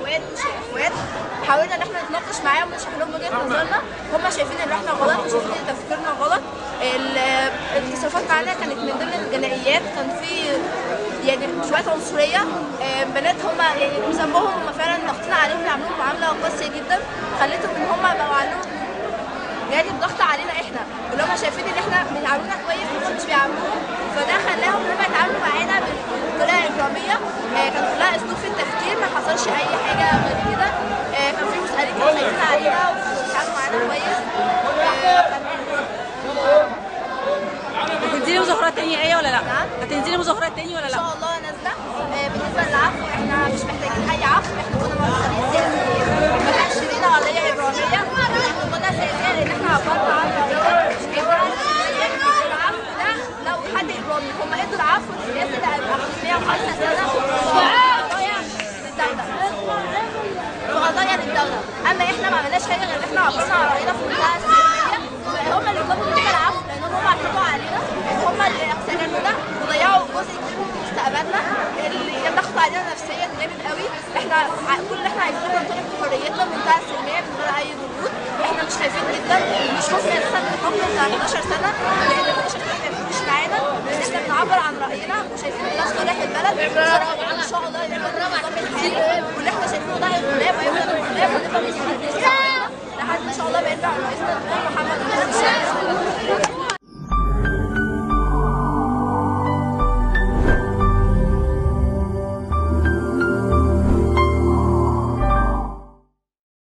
اخوات مش اخوات حاولنا ان احنا نتناقش معاهم ونشرح لهم وجهه نظرنا هم شايفين ان احنا غلط وشايفين ان تفكيرنا غلط ال- التصرفات معانا كانت من ضمن الجنائيات كان في يعني شويه عنصريه آه، بنات هم يعني بذنبهم هم فعلا ضاغطين عليهم يعملوا معامله قاسيه جدا خلتهم ان هم بقوا عندهم يعني الضغط علينا احنا اللي هم شايفين ان احنا بيعاملونا كويس هم مش بيعاملوهم فده خلاهم ان هم يتعاملوا معانا بطريقه اجراميه آه، كان كلها اسلوب في التفكير ما حصلش اي حاجه غير كده آه، كان في مسؤولين كانوا خايفين علينا وبيتعاملوا معانا كويس آه، كان- هتنزلي مظاهرات تاني ايه ولا لا؟ نعم. هتنزلي مظاهرات تاني ولا ان لا؟ شاء الله نازله آه، بالنسبه للعفو احنا مش محتاجين اي عفو احنا كنا معتقلين سياسيين ما كانش لينا قضيه اجراميه احنا كنا سياسيه لان احنا عبرنا عن قضيه مش اجراميه العفو ده لو حد اجرامي هم ادوا العفو للناس اللي هيبقى 105 سنه في قضايا للدوله في قضايا للدوله اما احنا ما عملناش حاجه غير ان احنا عبرنا عن راينا في منتهى السلميه فهم اللي طلبوا مننا العفو لان هم اعتدوا علينا هم اللي سجنونا وضيعوا جزء كبير من مستقبلنا اللي كان ضغط علينا نفسيا جامد قوي احنا ع- كل اللي احنا عايزينه ننطلق بحريتنا بمنتهى السلميه من غير اي ضغوط احنا مش خايفين جدا مش خوفنا اساسا من الحكم بتاع 11 سنه لان 11 سنه ما يفرقوش معانا بس احنا بنعبر عن راينا وشايفين ان ده صالح البلد وصالح ان شاء الله يبقى النظام الحالي واللي احنا شايفينه ده هيبقى ويفضل